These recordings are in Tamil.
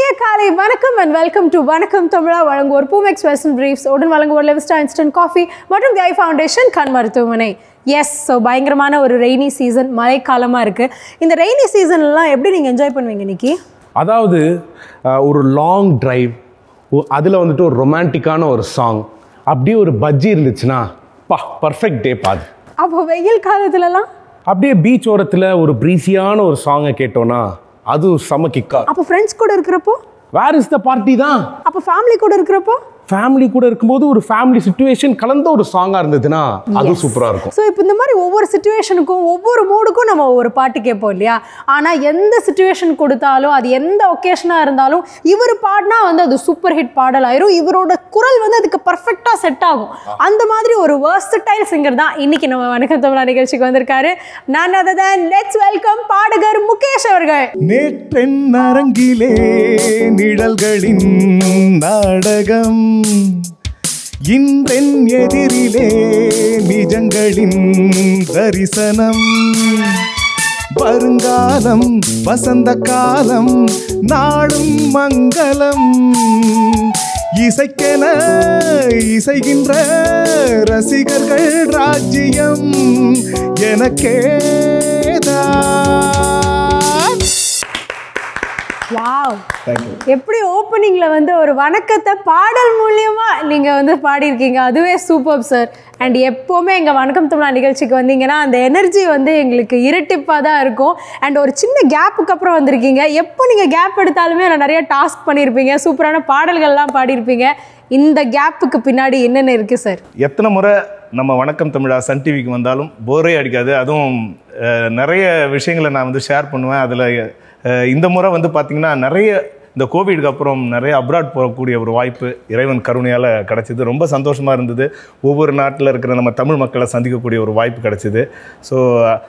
இனிய காலை வணக்கம் அண்ட் வெல்கம் டு வணக்கம் தமிழா வழங்குவோர் பூமெக்ஸ் வெஸ்டன் பிரீஃப்ஸ் உடன் வழங்குவோர் லெவிஸ்டா இன்ஸ்டன்ட் காஃபி மற்றும் தி ஐ ஃபவுண்டேஷன் கண் மருத்துவமனை எஸ் ஸோ பயங்கரமான ஒரு ரெய்னி சீசன் மழைக்காலமாக இருக்குது இந்த ரெய்னி சீசன்லாம் எப்படி நீங்கள் என்ஜாய் பண்ணுவீங்க இன்னைக்கு அதாவது அஹ், ஒரு லாங் டிரைவ் அதில் வந்துட்டு ஒரு ரொமான்டிக்கான ஒரு சாங் அப்படியே ஒரு பஜ்ஜி இருந்துச்சுன்னா பா பர்ஃபெக்ட் டே பாது அப்போ வெயில் காலத்துலலாம் அப்படியே பீச் ஓரத்தில் ஒரு ப்ரீசியான ஒரு சாங்கை கேட்டோன்னா அது செம கிக்கா அப்போ ஃப்ரெண்ட்ஸ் கூட இருக்கிறப்போ வேர் இஸ் த பார்ட்டி தான் அப்போ ஃபேமிலி கூட இருக்கிறப்போ ஃபேமிலி கூட இருக்கும்போது ஒரு ஃபேமிலி சுச்சுவேஷன் கலந்த ஒரு சாங்காக இருந்ததுன்னா அது சூப்பராக இருக்கும் ஸோ இப்போ இந்த மாதிரி ஒவ்வொரு சுச்சுவேஷனுக்கும் ஒவ்வொரு மூடுக்கும் நம்ம ஒவ்வொரு பாட்டு கேட்போம் இல்லையா ஆனால் எந்த சுச்சுவேஷன் கொடுத்தாலும் அது எந்த ஒகேஷனாக இருந்தாலும் இவர் பாடினா வந்து அது சூப்பர் ஹிட் பாடல் ஆயிரும் இவரோட குரல் வந்து அதுக்கு பர்ஃபெக்டாக செட் ஆகும் அந்த மாதிரி ஒரு வேர்ஸ்டைல் சிங்கர் தான் இன்னைக்கு நம்ம வணக்கம் தமிழா நிகழ்ச்சிக்கு வந்திருக்காரு நான் அதை தான் லெட்ஸ் வெல்கம் பாடகர் முகேஷ் அவர்கள் நேற்றென் அரங்கிலே நிழல்களின் நாடகம் இன்றென் எதிரிலே நிஜங்களின் தரிசனம் வருங்காலம் வசந்த காலம் நாடும் மங்களம் இசைக்கென இசைகின்ற ரசிகர்கள் ராஜ்யம் எனக்கேதான் வாவ் எப்படி ஓப்பனிங்ல வந்து ஒரு வணக்கத்தை பாடல் மூலியமா நீங்க வந்து பாடியிருக்கீங்க அதுவே சூப்பர் சார் அண்ட் எப்போவுமே எங்க வணக்கம் தமிழா நிகழ்ச்சிக்கு வந்தீங்கன்னா அந்த எனர்ஜி வந்து எங்களுக்கு இரட்டிப்பாக தான் இருக்கும் அண்ட் ஒரு சின்ன கேப்புக்கு அப்புறம் வந்திருக்கீங்க எப்போ நீங்க கேப் எடுத்தாலுமே நான் நிறைய டாஸ்க் பண்ணியிருப்பீங்க சூப்பரான பாடல்கள்லாம் பாடியிருப்பீங்க இந்த கேப்புக்கு பின்னாடி என்னென்ன இருக்கு சார் எத்தனை முறை நம்ம வணக்கம் தமிழா சன் டிவிக்கு வந்தாலும் போரே அடிக்காது அதுவும் அஹ், நிறைய விஷயங்களை நான் வந்து ஷேர் பண்ணுவேன் அதில் இந்த முறை வந்து பார்த்திங்கன்னா நிறைய இந்த கோவிடுக்கு அப்புறம் நிறைய அப்ராட் போகக்கூடிய ஒரு வாய்ப்பு இறைவன் கருணையால் கிடச்சிது ரொம்ப சந்தோஷமாக இருந்தது ஒவ்வொரு நாட்டில் இருக்கிற நம்ம தமிழ் மக்களை சந்திக்கக்கூடிய ஒரு வாய்ப்பு கிடச்சிது ஸோ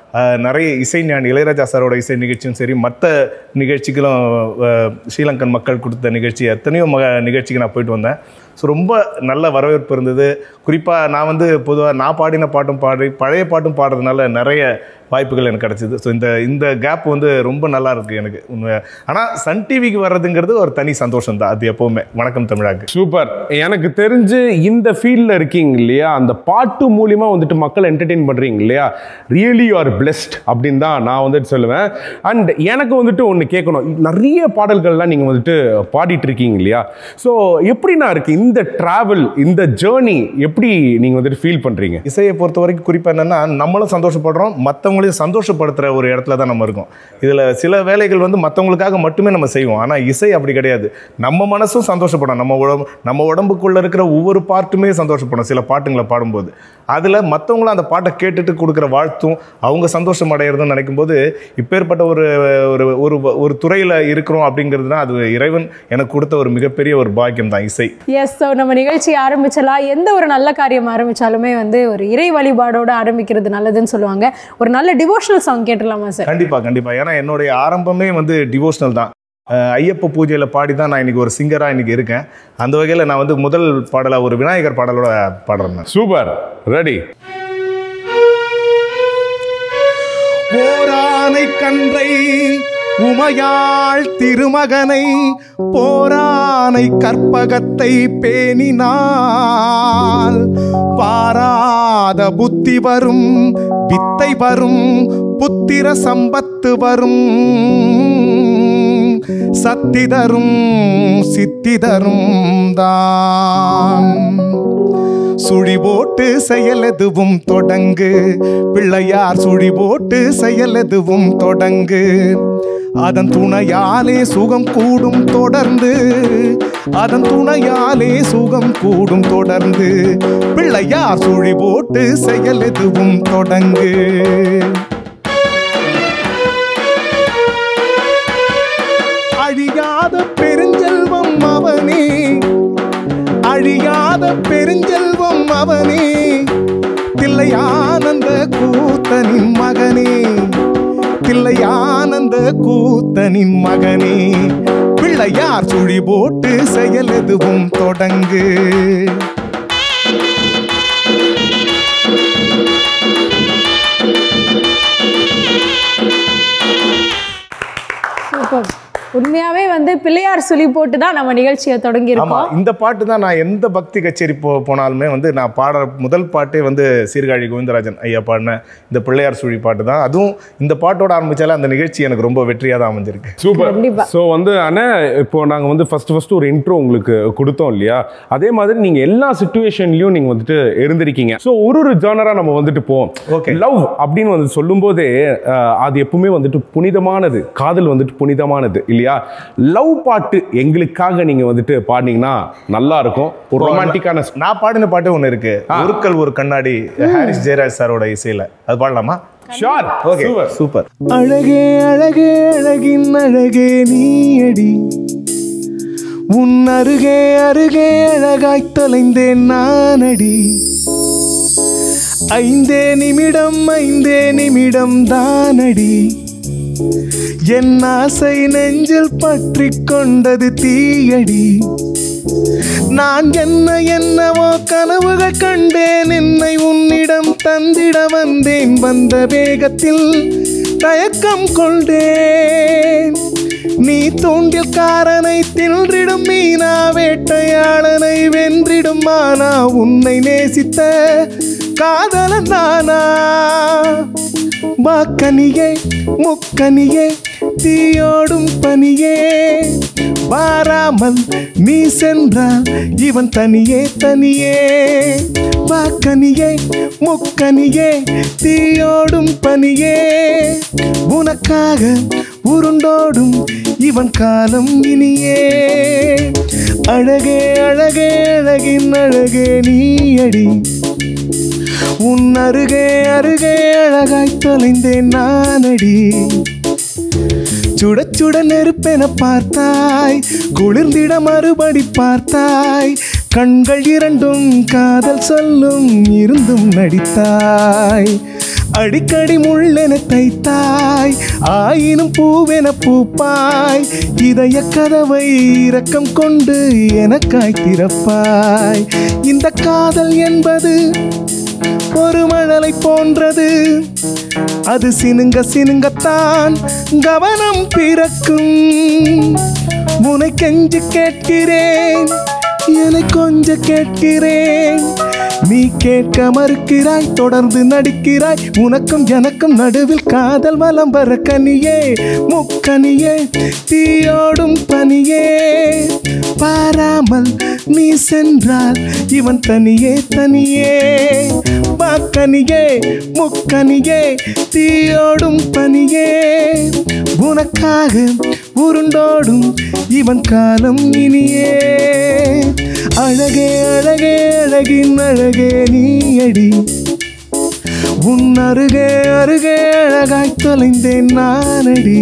நிறைய இசை ஞானி இளையராஜா சாரோட இசை நிகழ்ச்சியும் சரி மற்ற நிகழ்ச்சிகளும் அஹ், ஸ்ரீலங்கன் மக்கள் கொடுத்த நிகழ்ச்சி எத்தனையோ மக நிகழ்ச்சிக்கு நான் போயிட்டு வந்தேன் ஸோ ரொம்ப நல்ல வரவேற்பு இருந்தது குறிப்பாக நான் வந்து பொதுவாக நான் பாடின பாட்டும் பாடி பழைய பாட்டும் பாடுறதுனால நிறைய வாய்ப்புகள் எனக்கு கிடச்சிது ஸோ இந்த இந்த கேப் வந்து ரொம்ப நல்லா இருக்குது எனக்கு உண்மை ஆனால் சன் டிவிக்கு வர்றதுங்கிறது ஒரு தனி சந்தோஷம் தான் அது எப்போவுமே வணக்கம் தமிழாக்கு சூப்பர் எனக்கு தெரிஞ்சு இந்த ஃபீல்டில் இருக்கீங்க இல்லையா அந்த பாட்டு மூலியமா வந்துட்டு மக்கள் என்டர்டெயின் பண்ணுறீங்க இல்லையா ரியலி யூ ஆர் பிளெஸ்ட் அப்படின்னு தான் நான் வந்துட்டு சொல்லுவேன் அண்ட் எனக்கு வந்துட்டு ஒன்று கேட்கணும் நிறைய பாடல்கள்லாம் நீங்கள் வந்துட்டு பாடிட்டு இருக்கீங்க இல்லையா ஸோ எப்படிண்ணா இருக்கு இந்த ட்ராவல் இந்த ஜேர்னி எப்படி நீங்கள் வந்துட்டு ஃபீல் பண்ணுறீங்க இசையை பொறுத்த வரைக்கும் குறிப்பாக என்னென்னா நம்மளும் சந்தோஷப்படுறோம் மற்றவங்களையும் சந்தோஷப்படுத்துகிற ஒரு இடத்துல தான் நம்ம இருக்கோம் இதில் சில வேலைகள் வந்து மற்றவங்களுக்காக மட்டுமே நம்ம செய்வோம் ஆனால் இசை அப்படி கிடையாது நம்ம மனசும் சந்தோஷப்படும் நம்ம உடம்பு நம்ம உடம்புக்குள்ளே இருக்கிற ஒவ்வொரு பார்ட்டுமே சந்தோஷப்படும் சில பாட்டுங்களை பாடும்போது அதில் மற்றவங்களும் அந்த பாட்டை கேட்டுட்டு கொடுக்குற வாழ்த்தும் அவங்க சந்தோஷம் அடையிறதும் நினைக்கும் போது இப்பேற்பட்ட ஒரு ஒரு ஒரு ஒரு துறையில் இருக்கிறோம் அப்படிங்கிறது தான் அது இறைவன் எனக்கு கொடுத்த ஒரு மிகப்பெரிய ஒரு பாக்கியம் தான் இசை எஸ் ஸோ நம்ம நிகழ்ச்சி ஆரம்பிச்சலாம் எந்த ஒரு நல்ல காரியம் ஆரம்பிச்சாலுமே வந்து ஒரு இறை வழிபாடோட ஆரம்பிக்கிறது நல்லதுன்னு சொல்லுவாங்க ஒரு நல்ல டிவோஷனல் சாங் கேட்டுடலாமா சார் கண்டிப்பா கண்டிப்பா ஏன்னா என்னுடைய ஆரம்பமே வந்து டிவோஷனல் தான் அஹ் ஐயப்ப பூஜையில பாடி தான் நான் இன்னைக்கு ஒரு சிங்கரா இன்னைக்கு இருக்கேன் அந்த வகையில நான் வந்து முதல் பாடலா ஒரு விநாயகர் பாடலோட பாடுறேன் நான். சூப்பர் ரெடி போரானை கன்றை உமையாள் திருமகனை போரானை கற்பகத்தை பேணினால் பாராத புத்தி வரும் வித்தை வரும் புத்திர சம்பத்து வரும் சத்தி தரும் சித்தி தரும் தான் சுழி போட்டு செயல் எதுவும் தொடங்கு பிள்ளையார் சுழி போட்டு செயல் எதுவும் தொடங்கு அதன் துணையாலே சுகம் கூடும் தொடர்ந்து அதன் துணையாலே சுகம் கூடும் தொடர்ந்து பிள்ளையார் சுழி போட்டு செயல் எதுவும் தொடங்கு அழியாத பெருஞ்செல்வம் அவனே அழியாத பெருஞ்செல்வம் அவனே தில்லையானந்த கூத்தனின் மகனே தில்லையானந்த கூத்தனின் மகனே பிள்ளையார் சுழி போட்டு செயல் எதுவும் தொடங்கு சூப்பர் உண்மையாவே வந்து பிள்ளையார் சொல்லி போட்டு தான் நம்ம நிகழ்ச்சியை தொடங்கி ஆமா இருக்கோம் இந்த பாட்டு தான் நான் எந்த பக்தி கச்சேரி போ போனாலுமே வந்து நான் பாடுற முதல் பாட்டே வந்து சீர்காழி கோவிந்தராஜன் ஐயா பாடின இந்த பிள்ளையார் சுழி பாட்டு தான் அதுவும் இந்த பாட்டோட ஆரம்பிச்சாலே அந்த நிகழ்ச்சி எனக்கு ரொம்ப வெற்றியாக தான் அமைஞ்சிருக்கு சூப்பர் கண்டிப்பா. ஸோ வந்து அண்ணா இப்போ நாங்கள் வந்து ஃபர்ஸ்ட் ஃபர்ஸ்ட் ஒரு இன்ட்ரோ உங்களுக்கு கொடுத்தோம் இல்லையா அதே மாதிரி நீங்கள் எல்லா சுச்சுவேஷன்லையும் நீங்கள் வந்துட்டு இருந்திருக்கீங்க ஸோ ஒரு ஒரு ஜானரா நம்ம வந்துட்டு போவோம் Okay. லவ் அப்படின்னு வந்து சொல்லும்போதே அஹ், அது எப்பவுமே வந்துட்டு புனிதமானது காதல் வந்துட்டு புனிதமானது இல்லையா லவ் பாட்டு எங்களுக்காக நீங்க வந்துட்டு பாடினீங்கன்னா நல்லா இருக்கும் ஒரு ரொமான்டிக்கான நான் பாடின பாட்டு ஒன்று இருக்கு ஒருக்கல் ஒரு கண்ணாடி ஹாரிஸ் ஜெயராஜ் சாரோட இசையில அது பாடலாமா ஷார் ஓகே சூப்பர் அழகே அழகே அழகின் அழகே நீயடி உன் அருகே அருகே அழகாய் தொலைந்தேன் நானடி ஐந்தே நிமிடம் ஐந்தே நிமிடம் தானடி என் ஆசை நெஞ்சில் பற்றி கொண்டது தீயடி நான் என்ன என்னவோ கனவுகள் கண்டேன் என்னை உன்னிடம் தந்திட வந்தேன் வந்த வேகத்தில் தயக்கம் கொண்டேன் நீ தூண்டில் காரனை தின்றிடும் மீனா வேட்டையாளனை வென்றிடும் மானா உன்னை நேசித்த காதலன் நானா வாக்கனியே முக்கனியே தீயோடும் பனியே வாராமல் நீ சென்றால் இவன் தனியே தனியே வாக்கனியே முக்கனியே தீயோடும் பனியே உனக்காக உருண்டோடும் இவன் காலம் இனியே அழகே அழகே அழகின் அழகே நீயடி உன் அருகே அருகே அழகாய் தொலைந்தேன் நானடி சுட சுட நெருப்பென பார்த்தாய் குளிர்ந்திட மறுபடி பார்த்தாய் கண்கள் இரண்டும் காதல் சொல்லும் இருந்தும் நடித்தாய் அடிக்கடி முள்ளென தைத்தாய் ஆயினும் பூவென பூப்பாய் இதய கதவை இரக்கம் கொண்டு எனக்காய் திறப்பாய் இந்த காதல் என்பது ஒரு மழலை போன்றது அது சினுங்க சினுங்கத்தான் கவனம் பிறக்கும் உனை கெஞ்சு கேட்கிறேன் என்னை கொஞ்ச கேட்கிறேன் நீ கேட்க மறுக்கிறாய் தொடர்ந்து நடிக்கிறாய் உனக்கும் எனக்கும் நடுவில் காதல் வலம் வர கனியே முக்கனியே தீயோடும் பனியே பாராமல் நீ சென்றால் இவன் தனியே தனியே பாக்கனியே முக்கனியே தீயோடும் பனியே உனக்காக உருண்டோடும் இவன் காலம் இனியே அழகே அழகே அழகின் அழகே நீயடி உன் அருகே அருகே அழகாய் தொலைந்தேன் நானடி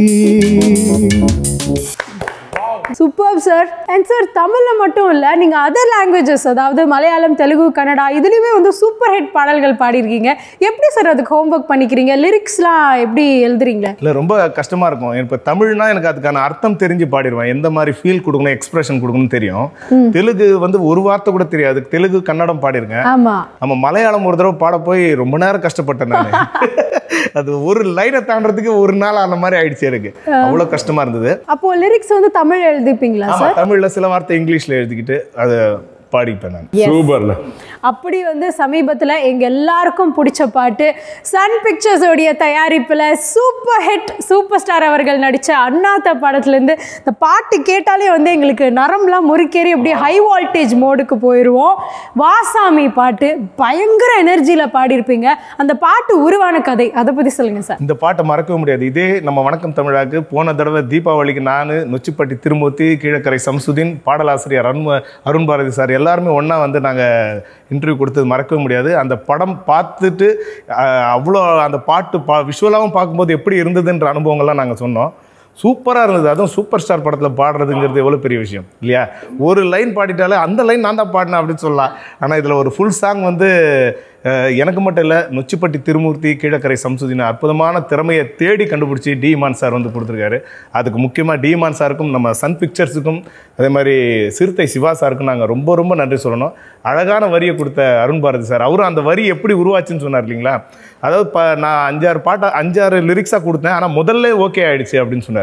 சூப்பர் சார் அண்ட் சார் தமிழில் மட்டும் இல்லை நீங்கள் அதர் லாங்குவேஜஸ் அதாவது மலையாளம் தெலுங்கு கன்னடா இதுலேயுமே வந்து சூப்பர் ஹிட் பாடல்கள் பாடியிருக்கீங்க எப்படி சார் அதுக்கு ஹோம்ஒர்க் பண்ணிக்கிறீங்க லிரிக்ஸ்லாம் எப்படி எழுதுறீங்க இல்லை ரொம்ப கஷ்டமா இருக்கும் இப்போ தமிழ்னா எனக்கு அதுக்கான அர்த்தம் தெரிஞ்சு பாடிடுவேன் எந்த மாதிரி ஃபீல் கொடுக்கணும் எக்ஸ்பிரஷன் கொடுக்கணும்னு தெரியும் தெலுங்கு வந்து ஒரு வார்த்தை கூட தெரியாது தெலுங்கு கன்னடம் பாடிருக்கேன் ஆமாம் நம்ம மலையாளம் ஒரு தடவை பாட போய் ரொம்ப நேரம் கஷ்டப்பட்டேன் நான் அது ஒரு லைனை தாண்டறதுக்கு ஒரு நாள் அந்த மாதிரி ஆயிடுச்சு எனக்கு அவ்வளோ கஷ்டமா இருந்தது அப்போ லிரிக்ஸ் வந்து தமிழ் எழுதிப்பீங்களா ஆமா சார் தமிழ்ல சில வார்த்தை இங்கிலீஷ்ல எழுதிக்கிட்டு அதை பாடிப்பேன் நான் சூப்பர்ண்ணா அப்படி வந்து சமீபத்தில் எங்கள் எல்லாருக்கும் பிடிச்ச பாட்டு சன் பிக்சர்ஸோடைய தயாரிப்பில் சூப்பர் ஹிட் சூப்பர் ஸ்டார் அவர்கள் நடித்த அண்ணாத்த படத்துலேருந்து இந்த பாட்டு கேட்டாலே வந்து எங்களுக்கு நரம்புலாம் முறுக்கேறி அப்படியே ஹை வால்டேஜ் மோடுக்கு போயிடுவோம் வாசாமி பாட்டு பயங்கர எனர்ஜியில் பாடியிருப்பீங்க அந்த பாட்டு உருவான கதை அதை பற்றி சொல்லுங்கள் சார் இந்த பாட்டை மறக்கவே முடியாது இதே நம்ம வணக்கம் தமிழாக்கு போன தடவை தீபாவளிக்கு நான் நொச்சிப்பட்டி திருமூர்த்தி கீழக்கரை சம்சுதீன் பாடலாசிரியர் அருண் அருண் பாரதி சார் எல்லாருமே ஒன்றா வந்து நாங்கள் இன்டர்வியூ கொடுத்தது மறக்கவே முடியாது அந்த படம் பார்த்துட்டு அஹ், அவ்வளோ அந்த பாட்டு பா விஷுவலாகவும் பார்க்கும்போது எப்படி இருந்ததுன்ற அனுபவங்கள்லாம் நாங்கள் சொன்னோம் சூப்பராக இருந்தது அதுவும் சூப்பர் ஸ்டார் படத்தில் பாடுறதுங்கிறது எவ்வளோ பெரிய விஷயம் இல்லையா ஒரு லைன் பாடிட்டாலே அந்த லைன் நான் தான் பாடினேன் அப்படின்னு சொல்லலாம் ஆனால் இதில் ஒரு ஃபுல் சாங் வந்து அஹ், எனக்கு மட்டும் இல்லை நொச்சிப்பட்டி திருமூர்த்தி கீழக்கரை சம்சுதீன் அற்புதமான திறமையை தேடி கண்டுபிடிச்சி டிமான் சார் வந்து கொடுத்துருக்காரு அதுக்கு முக்கியமாக டிமான் சாருக்கும் நம்ம சன் பிக்சர்ஸுக்கும் அதே மாதிரி சிறுத்தை சிவா சாருக்கும் நாங்கள் ரொம்ப ரொம்ப நன்றி சொல்லணும் அழகான வரியை கொடுத்த அருண் பாரதி சார் அவரும் அந்த வரி எப்படி உருவாச்சுன்னு சொன்னார் இல்லைங்களா அதாவது இப்போ நான் அஞ்சாறு பாட்டை அஞ்சாறு லிரிக்ஸாக கொடுத்தேன் ஆனால் முதல்ல ஓகே ஆயிடுச்சு அப்படின்னு சொன்னார்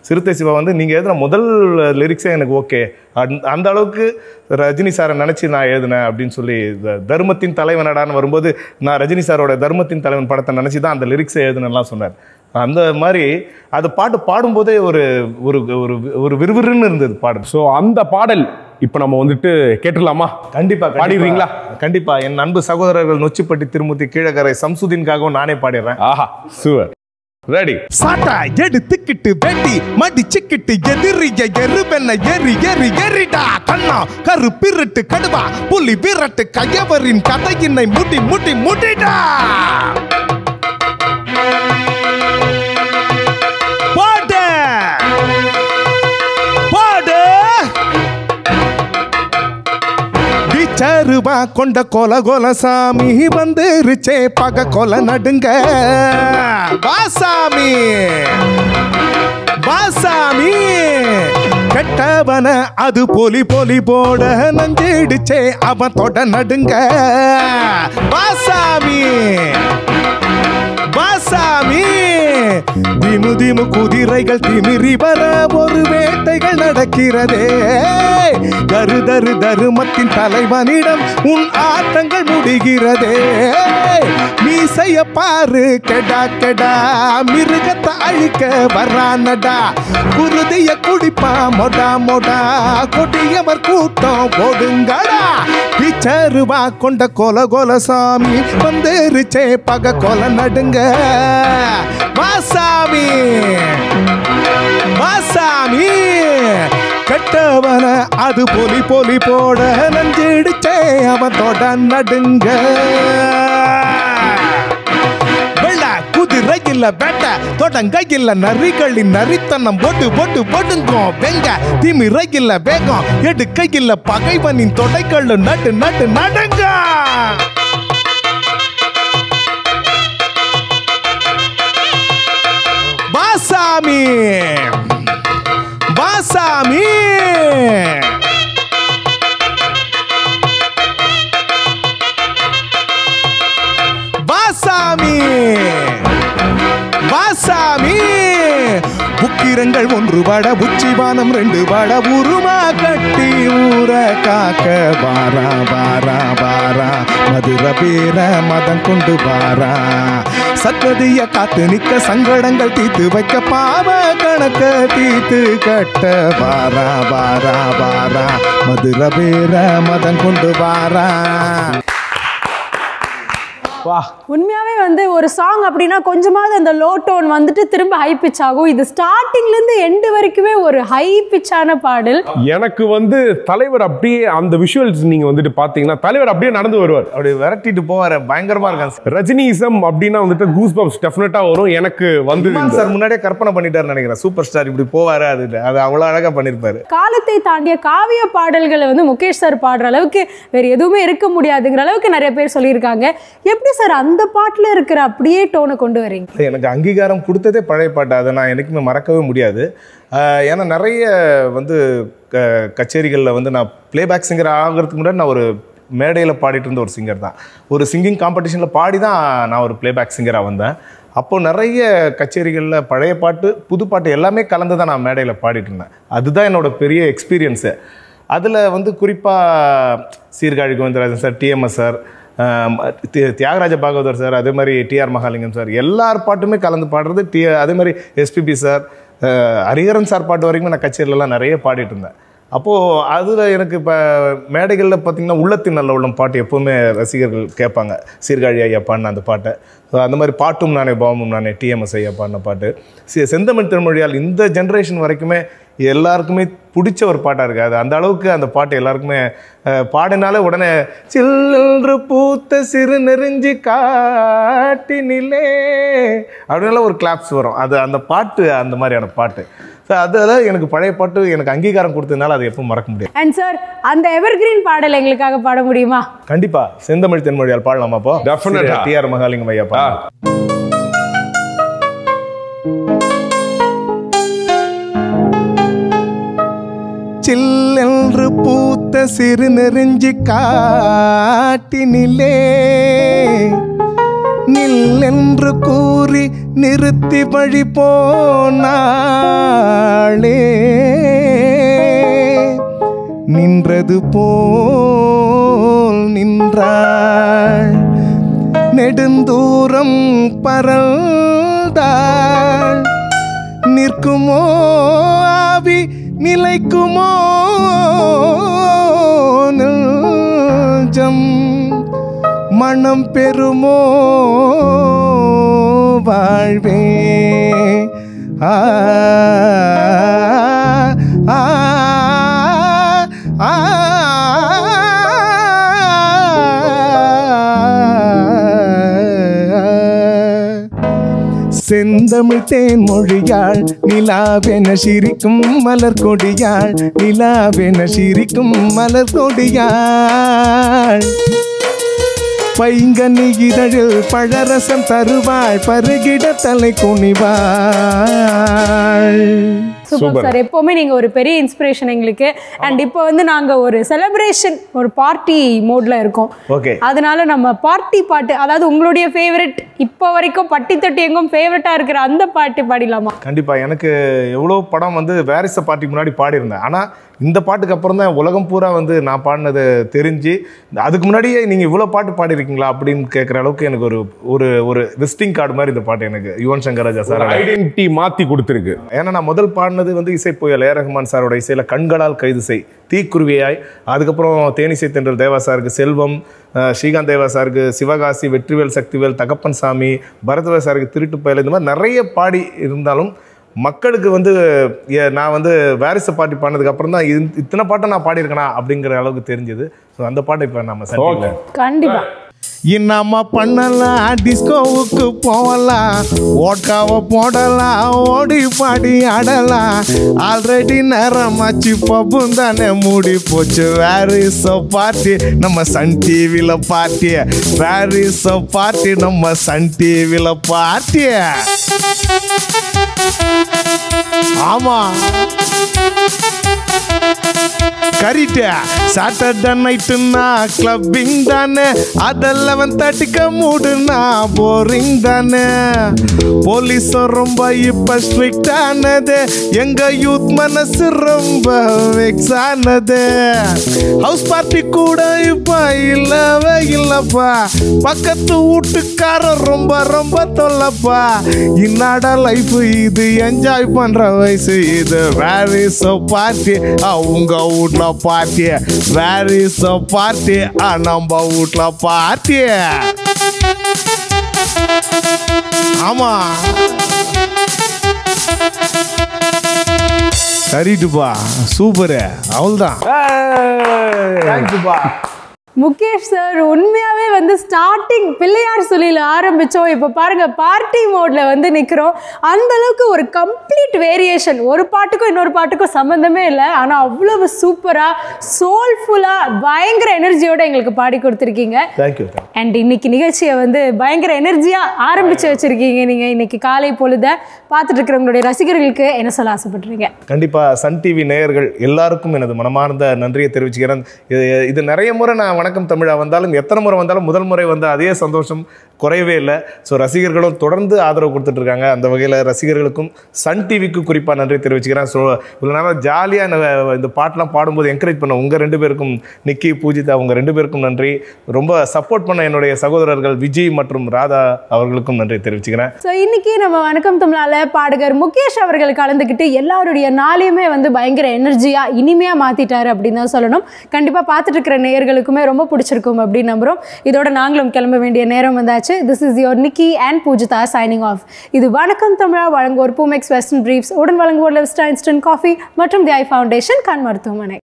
சிறுத்தை சிவா வந்து நீங்கள் எழுதின முதல் லிரிக்ஸே எனக்கு ஓகே அந்த அளவுக்கு ரஜினி சாரை நினச்சி நான் எழுதினேன் அப்படின்னு சொல்லி த- தர்மத்தின் தலைவனடான்னு வரும்போது நான் ரஜினி சாரோட தர்மத்தின் தலைவன் படத்தை நினச்சி தான் அந்த லிரிக்ஸை எழுதுனேன்லாம் சொன்னார் அந்த மாதிரி அது பாட்டு பாடும்போதே ஒரு ஒரு ஒரு ஒரு விறுவிறுன்னு இருந்தது பாடு ஸோ அந்த பாடல் இப்போ நம்ம வந்துட்டு கேட்டுடலாமா கண்டிப்பா கண்டிப்பா. பாடிடுறீங்களா? கண்டிப்பா என் அன்பு சகோதரர்கள் நொச்சிப்பட்டி திருமூர்த்தி கீழக்கரை சம்சுதீன்காகவும் நானே பாடிடுறேன் ஆஹா சுவர் ரெடி சாட்டா எடுத்துக்கிட்டு வெட்டி மடிச்சுக்கிட்டு எதிரிய எருவென்ன எரி எரி எரிடா கண்ணா கரு பிறட்டு கடுவா புலி விரட்டு கையவரின் கதையினை முடி முடி முடிடா பாடு பாடு விச்சருவா கொண்ட கொல கொல சாமி வந்துருச்சே பக கொல நடுங்க வாசாமி வாசாமி கெட்டவன அது பொலி பொலி போட நஞ்சிடுச்சே அவன் தொட நடுங்க வாசாமி வாசாமி திமு திமு குதிரைகள் திமிரி வர ஒரு வேட்டைகள் நடக்கிறதே தரு தரு தருமத்தின் தலைவனிடம் உன் ஆட்டங்கள் முடிகிறதே மீசைய பாரு கெடா கெடா மிருகத்தை அழிக்க வரானடா குருதிய குடிப்பா மொடா மொடா கொடியவர் கூட்டம் போடுங்கடா பிச்சருவா கொண்ட கொல கொல சாமி வந்துருச்சே பக கொல நடுங்க வாசாமி வாசாமி கெட்டவன அது பொலி பொலி போட நஞ்சிடுச்சே அவன் தொட நடுங்க வெள்ள குதிரை இல்ல வேட்ட தொடங்க இல்ல நரிகளின் நரித்தனம் போட்டு போட்டு போட்டுங்கோ வெங்க திமிரை இல்ல வேகம் எடுக்க இல்ல பகைவனின் தொடைகள் நட்டு நட்டு நடுங்க வாசாமி வாசாமி வாசாமி வாசாமி உக்கிரங்கள் ஒன்று வட உச்சிவானம் ரெண்டு வட உருமா கட்டி ஊர காக்க வாரா வாரா வாரா மதுர பேர மதம் கொண்டு வாரா சத்வதிய காத்து நிக்க சங்கடங்கள் தீத்து வைக்க பாவ கணக்க தீத்து கட்ட வாரா வாரா வாரா மதுர பேர மதம் கொண்டு வாரா வா உண்மையாவே வந்து ஒரு சாங் அப்படின்னா கொஞ்சமாவது அந்த லோ டோன் வந்துட்டு திரும்ப ஹை பிச் ஆகும் இது ஸ்டார்டிங்ல இருந்து எண்டு வரைக்குமே ஒரு ஹை பிச்சான பாடல் எனக்கு வந்து தலைவர் அப்படியே அந்த விஷுவல்ஸ் நீங்க வந்துட்டு பாத்தீங்கன்னா தலைவர் அப்படியே நடந்து வருவார் அப்படி விரட்டிட்டு போவாரு பயங்கரமா இருக்கான் சார் ரஜினிசம் அப்படின்னா வந்துட்டு கூஸ் பம்ப்ஸ் டெஃபினட்டா வரும் எனக்கு வந்து இமான் சார் முன்னாடியே கற்பனை பண்ணிட்டாருன்னு நினைக்கிறேன் சூப்பர் ஸ்டார் இப்படி போவாரு அது அது அவ்வளவு அழகா பண்ணிருப்பாரு காலத்தை தாண்டிய காவிய பாடல்களை வந்து முகேஷ் சார் பாடுற அளவுக்கு வேற எதுவுமே இருக்க முடியாதுங்கிற அளவுக்கு நிறைய பேர் சொல்லியிருக்காங்க எப்படி சார் அந்த பாட்டுல இருக்கிற அப்படியே டோனை கொண்டு வரீங்க எனக்கு அங்கீகாரம் கொடுத்ததே பழைய பாட்டு அதை நான் என்னைக்குமே மறக்கவே முடியாது ஆஹ் ஏன்னா நிறைய வந்து க கச்சேரிகளில் வந்து நான் ப்ளேபேக் சிங்கர் ஆகிறதுக்கு முன்னாடி நான் ஒரு மேடையில் பாடிட்டு இருந்த ஒரு சிங்கர் தான் ஒரு சிங்கிங் காம்படிஷனில் பாடி தான் நான் ஒரு ப்ளேபேக் சிங்கராக வந்தேன் அப்போ நிறைய கச்சேரிகளில் பழைய பாட்டு புது பாட்டு எல்லாமே கலந்து தான் நான் மேடையில் பாடிட்டு இருந்தேன் அதுதான் என்னோட பெரிய எக்ஸ்பீரியன்ஸு அதில் வந்து குறிப்பாக Sirkazhi Govindarajan sir TMS sir ஆம், தி- தியாகராஜ பாகவதர் சார் அதே மாதிரி டிஆர் மகாலிங்கம் சார் எல்லார் பாட்டுமே கலந்து பாடுறது டி அதே மாதிரி எஸ்பிபி சார் அஹ், ஹரிஹரன் சார் பாட்டு வரைக்கும் நான் கச்சேரிலலாம் நிறைய பாடிட்டு இருந்தேன் அப்போது அதில் எனக்கு இப்போ மேடைகளில் பார்த்தீங்கன்னா உள்ளத்தின் நல்ல உள்ளம் பாட்டு எப்போவுமே ரசிகர்கள் கேட்பாங்க சீர்காழி ஐயா பாடின அந்த பாட்டை So, அந்த மாதிரி பாட்டும் நானே பாவமும் நானே டிஎம்எஸ் ஐயா பாடின பாட்டு சி- செந்தமிழ் திருமொழியால் இந்த ஜென்ரேஷன் வரைக்குமே எல்லாருக்குமே பிடிச்ச ஒரு பாட்டாக இருக்குது அது அந்த அளவுக்கு அந்த பாட்டு எல்லாருக்குமே அஹ், பாடினாலே உடனே சில்லென்று பூத்த சிறு நெறிஞ்சி காட்டினிலே அப்படின்னால ஒரு கிளாப்ஸ் வரும் அது அந்த பாட்டு அந்த மாதிரியான பாட்டு ஸோ அது அதான் எனக்கு பழைய பாட்டு எனக்கு அங்கீகாரம் கொடுத்ததுனால அது எப்பவும் மறக்க முடியாது அண்ட் சார் அந்த எவர்கிரீன் பாடல் எங்களுக்காக பாட முடியுமா கண்டிப்பா செந்தமிழ் தென்மொழியால் பாடலாமா அப்போ Definite ஆ. டிஆர் மகாலிங்கம் ஐயா ஆ, பாடலாம் சில்லென்று பூத்த சிறு நெறிஞ்சி காட்டினிலே நில்லென்று கூறி நிறுத்தி வழி போனாளே நின்றது போல் நின்றாள் நெடுந்தூரம் பரந்தாள் நிற்குமோ ஆவி நிலைக்குமோ நெஞ்சம் மனம் பெறுமோ வாழ்வே ஆ ஆ ஆ செந்தமிழ் தேன் மொழியாள் நிலாவென சிரிக்கும் மலர் கொடியாள் நிலாவென சிரிக்கும் மலர் கொடியாள் பைங்கனி இதழில் பழரசம் தருவாள் பருகிட தலை குனிவாள் சூப்பர் சார் எப்போவுமே நீங்கள் ஒரு பெரிய இன்ஸ்பிரேஷன் எங்களுக்கு அண்ட் இப்போ வந்து நாங்கள் ஒரு செலிப்ரேஷன் ஒரு பார்ட்டி மோட்ல இருக்கோம் ஓகே அதனால நம்ம பார்ட்டி பாட்டு அதாவது உங்களுடைய ஃபேவரட் இப்போ வரைக்கும் பட்டி தொட்டி எங்கும் ஃபேவரட்டாக இருக்கிற அந்த பாட்டு பாடிடலாமா கண்டிப்பா எனக்கு எவ்வளோ படம் வந்து வேரிச பாட்டிக்கு முன்னாடி பாடியிருந்தேன் ஆனா இந்த பாட்டுக்கு அப்புறம் தான் உலகம் பூரா வந்து நான் பாடினது தெரிஞ்சு அதுக்கு முன்னாடியே நீங்க இவ்வளோ பாட்டு பாடிருக்கீங்களா அப்படின்னு கேட்குற அளவுக்கு எனக்கு ஒரு ஒரு ஒரு விசிட்டிங் கார்டு மாதிரி இந்த பாட்டு எனக்கு யுவன் சங்கர் ராஜா சார் ஐடென்டிட்டி மாத்தி கொடுத்துருக்கு ஏன்னா நான் முதல் பாடினது வந்து இசை புயல் ஏ ரஹ்மான் சாரோட இசையில கண்களால் கைது செய் தீக்குருவியாய் அதுக்கப்புறம் தேனிசை தென்றல் தேவா சாருக்கு செல்வம் அஹ், ஸ்ரீகாந்த் தேவா சாருக்கு சிவகாசி வெற்றிவேல் சக்திவேல் தகப்பன் சாமி பரதவேல் சாருக்கு திருட்டு பயல் இந்த மாதிரி நிறைய பாடி இருந்தாலும் மக்களுக்கு வந்து ஏ- நான் வந்து வாரிசு பாட்டி பாடினதுக்கு அப்புறம் தான் இது- இத்தனை பாட்டை நான் பாடியிருக்கேனா அப்படிங்கிற அளவுக்கு தெரிஞ்சது ஸோ அந்த பாட்டை இப்போ நம்ம சந்திக்கல கண்டிப்பா என்னம்மா பண்ணலாம் டிஸ்கோவுக்கு போகலாம் ஓட்காவை போடலாம் ஓடி பாடி ஆடலாம் ஆல்ரெடி நேரமாச்சு பப்பும் தானே மூடி போச்சு வேர் இஸ் அ பார்ட்டி நம்ம சன் டிவியில் party where is a party நம்ம சன் டிவியில் பார்ட்டி ஆமா கரிட்ட சாட்டர்டே நைட்டுனா கிளப்பிங் தானே அதெல்லாம் லெவன் தேர்ட்டிக்கு மூடுனா போரிங் தானே போலீஸ் ரொம்ப இப்ப ஸ்ட்ரிக்ட் ஆனது எங்க யூத் மனசு ரொம்ப வெக்ஸ் ஆனது ஹவுஸ் பார்ட்டி கூட இப்ப இல்லவே இல்லப்பா பக்கத்து வீட்டுக்காரன் ரொம்ப ரொம்ப தொல்லப்பா இன்னாட லைஃப் இது என்ஜாய் பண்ற வயசு இது வேர் இஸ் அ பார்ட்டி உங்க வீட்ல party where is a party நம்ம வீட்ல பார்ட்டி ஆமா சரிட்டுப்பா சூப்பரு அவள்தான் தேங்க்யூப்பா முகேஷ் சார் உண்மையாவே வந்து ஸ்டார்டிங் பிள்ளையார் சொல்லியில் ஆரம்பிச்சோம் இப்போ பாருங்க பார்ட்டி மோட்ல வந்து நிற்கிறோம் அந்த அளவுக்கு ஒரு கம்ப்ளீட் வேரியேஷன் ஒரு பாட்டுக்கும் இன்னொரு பாட்டுக்கும் சம்மந்தமே இல்லை ஆனால் அவ்வளவு சூப்பராக சோல்ஃபுல்லாக பயங்கர எனர்ஜியோட எங்களுக்கு பாடி கொடுத்துருக்கீங்க தேங்க்யூ அண்ட் இன்னைக்கு நிகழ்ச்சியை வந்து பயங்கர எனர்ஜியாக ஆரம்பிச்சு வச்சிருக்கீங்க நீங்கள் இன்னைக்கு காலை பொழுத பார்த்துட்டு இருக்கிறவங்களுடைய ரசிகர்களுக்கு என்ன சொல்ல ஆசைப்படுறீங்க கண்டிப்பா சன் டிவி நேயர்கள் எல்லாருக்கும் எனது மனமார்ந்த நன்றியை தெரிவிச்சுக்கிறேன் இது இது நிறைய முறை நான் வணக்கம் தமிழா வந்தாலும் எத்தனை முறை வந்தாலும் முதல் முறை வந்த அதே சந்தோஷம் குறையவே இல்லை ஸோ ரசிகர்களும் தொடர்ந்து ஆதரவு கொடுத்துட்டு இருக்காங்க அந்த வகையில் ரசிகர்களுக்கும் சன் டிவிக்கு குறிப்பாக நன்றி தெரிவிச்சுக்கிறேன் ஸோ இவ்வளோ நேரம் ஜாலியாக இந்த பாட்டெலாம் பாடும்போது என்கரேஜ் பண்ண உங்கள் ரெண்டு பேருக்கும் நிக்கி பூஜிதா உங்கள் ரெண்டு பேருக்கும் நன்றி ரொம்ப சப்போர்ட் பண்ண என்னுடைய சகோதரர்கள் விஜய் மற்றும் ராதா அவர்களுக்கும் நன்றி தெரிவிச்சுக்கிறேன் ஸோ இன்னைக்கு நம்ம வணக்கம் தமிழால பாடகர் முகேஷ் அவர்கள் கலந்துக்கிட்டு எல்லாருடைய நாளையுமே வந்து பயங்கர எனர்ஜியாக இனிமையாக மாற்றிட்டாரு அப்படின்னு தான் சொல்லணும் கண்டிப்பாக பார்த்துட்டு இருக்கிற நேயர்களுக்குமே ரொம்ப பிடிச்சிருக்கும் அப்படின்னு நம்புகிறோம் இதோட நாங்களும் கிளம்ப வேண்டிய நேரம் வந்தாச்சு this is your Nikki and Poojitha signing off இது வணக்கம் தமிழா வழங்குவோர் பூமெக்ஸ் வெஸ்டர்ன் பிரீஃப்ஸ் உடன் வழங்குவோர் லெவ்ஸ்டா இன்ஸ்டன்ட் காஃபி மற்றும் தி ஐ ஃபவுண்டேஷன் கண் மருத்துவமனை